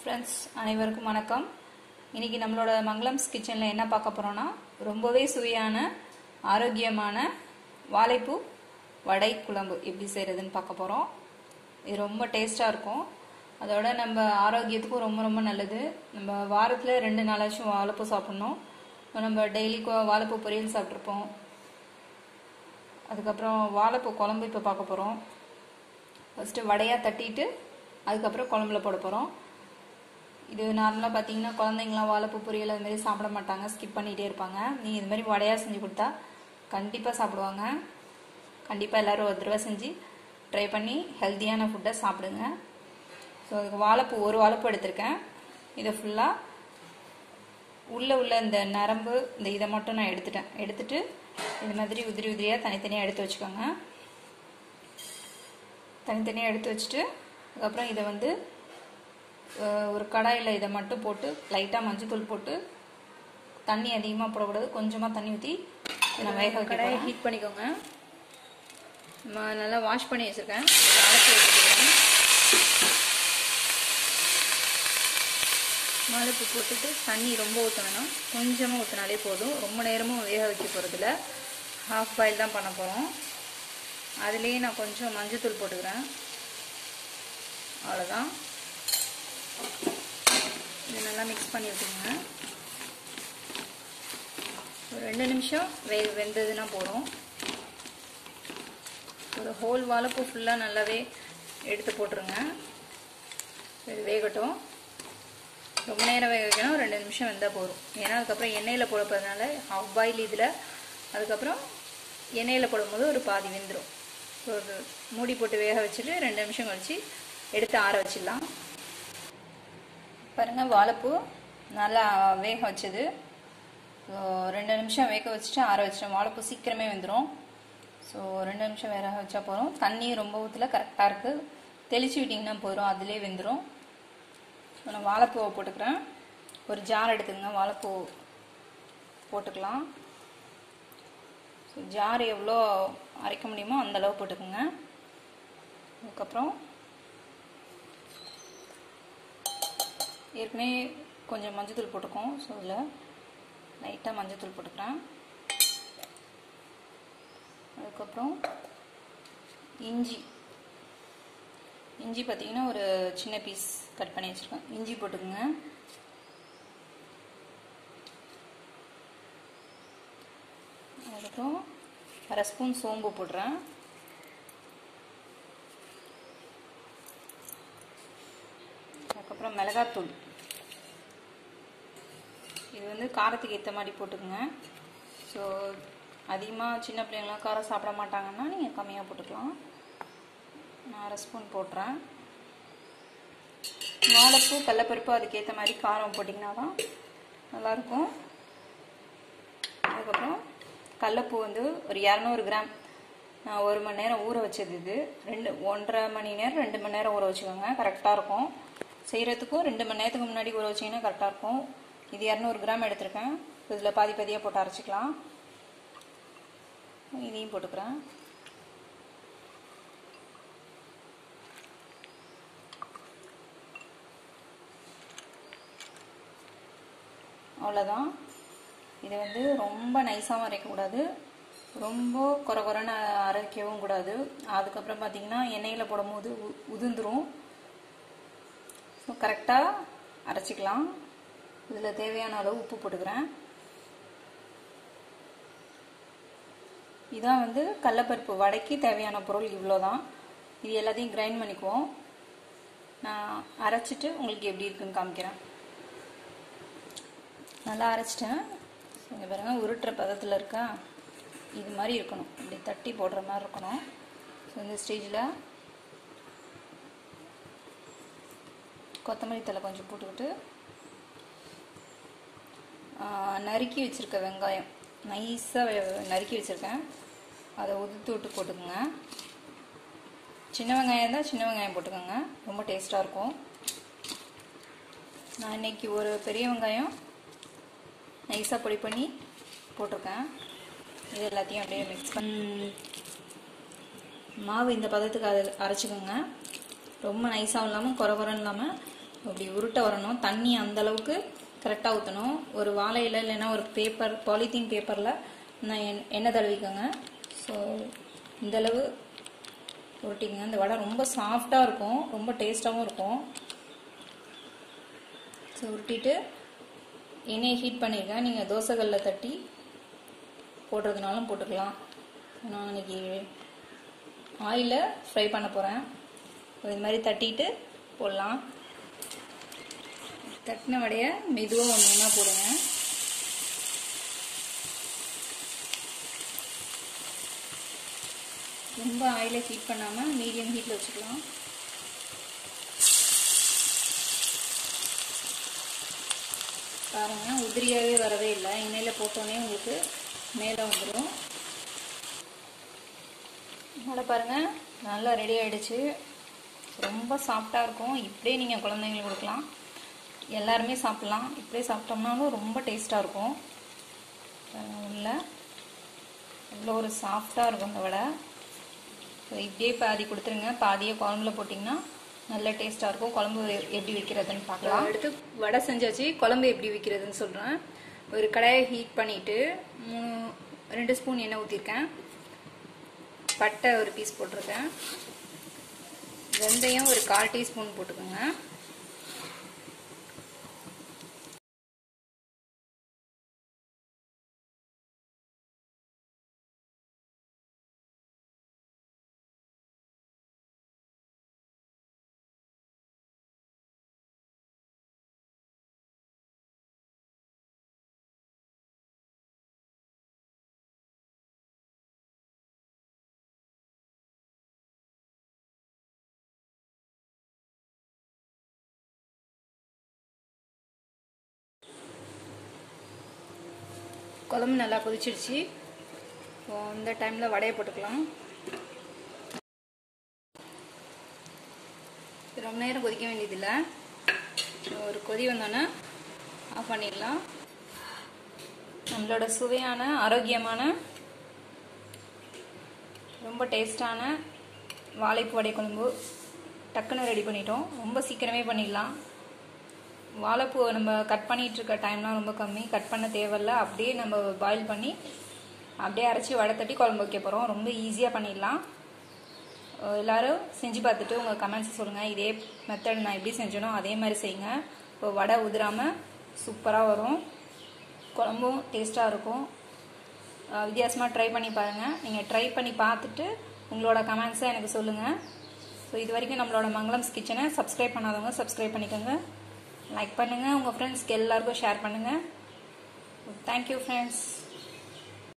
friends அனைவருக்கும் வணக்கம் இன்னைக்கு நம்மளோட மங்களம்ஸ் கிச்சனில் என்ன பார்க்க போகிறோன்னா ரொம்பவே சுவையான ஆரோக்கியமான வாழைப்பூ வடை குழம்பு எப்படி செய்கிறதுன்னு பார்க்க போகிறோம் இது ரொம்ப டேஸ்ட்டாக இருக்கும் அதோட நம்ம ஆரோக்கியத்துக்கும் ரொம்ப ரொம்ப நல்லது நம்ம வாரத்தில் ரெண்டு நாளாச்சும் வாழைப்பூ சாப்பிட்ணும் நம்ம டெய்லி வாழைப்பூ பொரியல் சாப்பிட்ருப்போம் அதுக்கப்புறம் வாழைப்பூ குழம்பு இப்போ பார்க்க போகிறோம் ஃபஸ்ட்டு வடையாக தட்டிட்டு அதுக்கப்புறம் குழம்புல போட போகிறோம் இது நார்மலாக பார்த்தீங்கன்னா குழந்தைங்களாம் வாழைப்பூ பொரியல் அது மாதிரி சாப்பிட மாட்டாங்க ஸ்கிப் பண்ணிகிட்டே இருப்பாங்க நீங்கள் இது மாதிரி வடையாக செஞ்சு கொடுத்தா கண்டிப்பாக சாப்பிடுவாங்க கண்டிப்பாக எல்லோரும் ஒரு தடவை செஞ்சு ட்ரை பண்ணி ஹெல்த்தியான ஃபுட்டை சாப்பிடுங்க ஸோ அதுக்கு வாழைப்பூ ஒரு வாழைப்பூ எடுத்திருக்கேன் இதை ஃபுல்லாக உள்ளே உள்ள இந்த நரம்பு இந்த இதை மட்டும் நான் எடுத்துட்டேன் எடுத்துட்டு இது மாதிரி உதிரி உதிரியாக தனித்தனியாக எடுத்து வச்சுக்கோங்க தனித்தனியாக எடுத்து வச்சுட்டு அதுக்கப்புறம் இதை வந்து ஒரு கடாயில் இதை மட்டும் போட்டு லைட்டாக மஞ்சத்தூள் போட்டு தண்ணி அதிகமாக போடக்கூடாது கொஞ்சமாக தண்ணி ஊற்றி நான் வேக வைக்க கடாயை ஹீட் பண்ணிக்கோங்க நம்ம நல்லா வாஷ் பண்ணி வச்சுருக்கேன் அரைச்சி வச்சுருக்கேன் வாழைப்பூ போட்டுட்டு தண்ணி ரொம்ப ஊற்றணும் கொஞ்சமாக ஊற்றினாலே போதும் ரொம்ப நேரமும் வேக வைக்க போகிறதில்ல ஹாஃப் பாயில் தான் பண்ண போகிறோம் அதுலேயே நான் கொஞ்சம் மஞ்சத்தூள் போட்டுக்கிறேன் அவ்வளோதான் இது நல்லா மிக்ஸ் பண்ணி விட்டுருங்க ஒரு ரெண்டு நிமிஷம் வே வெந்ததுன்னா போதும் ஒரு ஹோல் வாழைப்பூ ஃபுல்லாக நல்லாவே எடுத்து போட்டுருங்க இது வேகட்டும் ரொம்ப நேரம் வேக வைக்கணும் ரெண்டு நிமிஷம் வெந்தால் போதும் ஏன்னா அதுக்கப்புறம் எண்ணெயில் போட போகிறதுனால ஹாஃப் பாயில் இதில் அதுக்கப்புறம் எண்ணெயில் போடும்போது ஒரு பாதி வெந்துடும் ஒரு மூடி போட்டு வேக வச்சுட்டு ரெண்டு நிமிஷம் கழித்து எடுத்து ஆற வச்சிடலாம் பாருங்கள் வாழைப்பூ நல்லா வேக வச்சது ஸோ ரெண்டு நிமிஷம் வேக வச்சுட்டு ஆற வச்சிட்டோம் வாழைப்பூ சீக்கிரமே வெந்துடும் ஸோ ரெண்டு நிமிஷம் வேக வச்சா போதும் தண்ணி ரொம்ப ஊற்றல கரெக்டாக இருக்குது தெளிச்சு விட்டிங்கன்னா போதும் அதிலே வெந்துடும் ஸோ நான் வாழைப்பூவை போட்டுக்கிறேன் ஒரு ஜார் எடுத்துங்க வாழைப்பூ போட்டுக்கலாம் ஸோ ஜார் எவ்வளோ அரைக்க முடியுமோ அந்த அளவு போட்டுக்கோங்க அதுக்கப்புறம் ஏற்கனவே கொஞ்சம் மஞ்சத்தூள் போட்டுக்கோம் ஸோ அதில் லைட்டாக மஞ்சத்தூள் போட்டுக்கிறேன் அதுக்கப்புறம் இஞ்சி இஞ்சி பார்த்தீங்கன்னா ஒரு சின்ன பீஸ் கட் பண்ணி வச்சுருக்கேன் இஞ்சி போட்டுக்கோங்க அதுக்கப்புறம் அரை ஸ்பூன் சோம்பு போடுறேன் அதுக்கப்புறம் மிளகாத்தூள் இது வந்து காரத்துக்கு ஏற்ற மாதிரி போட்டுக்கோங்க ஸோ அதிகமாக சின்ன பிள்ளைங்களாம் காரம் சாப்பிட மாட்டாங்கன்னா நீங்கள் கம்மியாக போட்டுக்கலாம் நான் அரை ஸ்பூன் போட்டுறேன் வாழைப்பூ கடலப்பருப்பு அதுக்கேற்ற மாதிரி காரம் போட்டிங்கன்னா தான் நல்லாயிருக்கும் அதுக்கப்புறம் கடலப்பூ வந்து ஒரு இரநூறு கிராம் நான் ஒரு மணி நேரம் ஊற வச்சது இது ரெண்டு ஒன்றரை மணி நேரம் ரெண்டு மணி நேரம் ஊற வச்சுக்கோங்க கரெக்டாக இருக்கும் செய்கிறதுக்கும் ரெண்டு மணி நேரத்துக்கு முன்னாடி ஊற வச்சிங்கன்னா கரெக்டாக இருக்கும் இது இரநூறு கிராம் எடுத்திருக்கேன் இதில் பாதி பாதியாக போட்டு அரைச்சிக்கலாம் இதையும் போட்டுக்கிறேன் அவ்வளோதான் இதை வந்து ரொம்ப நைஸாகவும் அரைக்கக்கூடாது ரொம்ப குறை குறைன்னு அரைக்கவும் கூடாது அதுக்கப்புறம் பார்த்திங்கன்னா எண்ணெயில் போடும்போது உதிர்ந்துடும் ஸோ கரெக்டாக அரைச்சிக்கலாம் இதில் தேவையான அளவு உப்பு போட்டுக்கிறேன் இதான் வந்து கடலப்பருப்பு வடைக்கு தேவையான பொருள் இவ்வளோ தான் இது எல்லாத்தையும் கிரைண்ட் பண்ணிக்குவோம் நான் அரைச்சிட்டு உங்களுக்கு எப்படி இருக்குன்னு காமிக்கிறேன் நல்லா அரைச்சிட்டேன் இங்கே பாருங்கள் உருட்டுற பதத்தில் இருக்கா இது மாதிரி இருக்கணும் இப்படி தட்டி போடுற மாதிரி இருக்கணும் ஸோ இந்த ஸ்டேஜில் கொத்தமல்லி தலை கொஞ்சம் போட்டுக்கிட்டு நறுக்கி வச்சுருக்க வெங்காயம் நைஸாக நறுக்கி வச்சுருக்கேன் அதை உதுத்து விட்டு போட்டுக்கோங்க சின்ன வெங்காயம் தான் சின்ன வெங்காயம் போட்டுக்கோங்க ரொம்ப டேஸ்ட்டாக இருக்கும் நான் இன்றைக்கி ஒரு பெரிய வெங்காயம் நைஸாக பொடி பண்ணி போட்டிருக்கேன் இது எல்லாத்தையும் அப்படியே மிக்ஸ் பண்ணி மாவு இந்த பதத்துக்கு அது அரைச்சிக்கோங்க ரொம்ப நைஸாகவும் இல்லாமல் குறை குறைன்னு இல்லாமல் அப்படி உருட்ட வரணும் தண்ணி அந்த அளவுக்கு கரெக்டாக ஊற்றணும் ஒரு வாழை இலை இல்லைன்னா ஒரு பேப்பர் பாலித்தீன் பேப்பரில் நான் எண்- எண்ணெய் தடவிக்கோங்க ஸோ இந்தளவு உருட்டிக்கங்க இந்த வடை ரொம்ப சாஃப்டாக இருக்கும் ரொம்ப டேஸ்ட்டாகவும் இருக்கும் ஸோ உருட்டிட்டு எண்ணெயை ஹீட் பண்ணியிருக்கேன் நீங்கள் தோசைகளில் தட்டி போடுறதுனாலும் போட்டுக்கலாம் நான் இன்னைக்கு ஆயிலில் ஃப்ரை பண்ண போகிறேன் இது மாதிரி தட்டிட்டு போடலாம் தட்டின வடையை மெதுவாக ஒன்று ஒன்றா போடுங்க ரொம்ப ஆயிலை ஹீட் பண்ணாமல் மீடியம் ஹீட்டில் வச்சுக்கலாம் பாருங்க உதிரியாகவே வரவே இல்லை எண்ணெயில் போட்டோன்னே உங்களுக்கு மேலே வந்துடும் வடை பாருங்க நல்லா ரெடி ஆயிடுச்சு ரொம்ப சாஃப்டாக இருக்கும் இப்படியே நீங்கள் குழந்தைங்களுக்கு கொடுக்கலாம் எல்லாருமே சாப்பிட்லாம் இப்படியே சாப்பிட்டோம்னாலும் ரொம்ப டேஸ்ட்டாக இருக்கும் பாருங்க உள்ள இவ்வளோ ஒரு சாஃப்டாக இருக்கும் இந்த வடை ஸோ இப்படியே பாதி கொடுத்துருங்க பாதியை குழம்புல போட்டிங்கன்னா நல்ல டேஸ்ட்டாக இருக்கும் குழம்பு எ- எப்படி வைக்கிறதுன்னு பார்க்கலாம் அடுத்து வடை செஞ்சாச்சு குழம்பு எப்படி வைக்கிறதுன்னு சொல்கிறேன் ஒரு கடாயை ஹீட் பண்ணிவிட்டு மூணு ரெண்டு ஸ்பூன் எண்ணெய் ஊற்றிருக்கேன் பட்டை ஒரு பீஸ் போட்டிருக்கேன் வெந்தயம் ஒரு கால் டீஸ்பூன் போட்டுக்கோங்க குழம்பு நல்லா கொதிச்சிடுச்சு இப்போ இந்த டைமில் வடையை போட்டுக்கலாம் ரொம்ப நேரம் கொதிக்க வேண்டியதில்லை ஒரு கொதி வந்தோன்னே ஆஃப் பண்ணிடலாம் நம்மளோட சுவையான ஆரோக்கியமான ரொம்ப டேஸ்டான வாழைப்பூ வடை குழம்பு டக்குன்னு ரெடி பண்ணிட்டோம் ரொம்ப சீக்கிரமே பண்ணிடலாம் வாழைப்பூவை நம்ம கட் பண்ணிட்டு இருக்க டைம்லாம் ரொம்ப கம்மி கட் பண்ண தேவையில்ல அப்படியே நம்ம பாயில் பண்ணி அப்படியே அரைச்சி வடை தட்டி குழம்பு வைக்க போகிறோம் ரொம்ப ஈஸியாக பண்ணிடலாம் அஹ் எல்லாரும் செஞ்சு பார்த்துட்டு உங்கள் கமெண்ட்ஸ் சொல்லுங்கள் இதே மெத்தட் நான் எப்படி செஞ்சேனோ அதே மாதிரி செய்யுங்க இப்போ வடை உதிராமல் சூப்பராக வரும் குழம்பும் டேஸ்ட்டாக இருக்கும் வித்தியாசமாக ட்ரை பண்ணி பாருங்கள் நீங்கள் ட்ரை பண்ணி பார்த்துட்டு உங்களோட கமெண்ட்ஸை எனக்கு சொல்லுங்கள் ஸோ இது வரைக்கும் நம்மளோட மங்களம்ஸ் கிச்சனை சப்ஸ்கிரைப் பண்ணாதவங்க சப்ஸ்கிரைப் பண்ணிக்கோங்க லைக் பண்ணுங்கள் உங்கள் ஃப்ரெண்ட்ஸ்க்கு எல்லாருக்கும் ஷேர் பண்ணுங்கள் தேங்க்யூ ஃப்ரெண்ட்ஸ்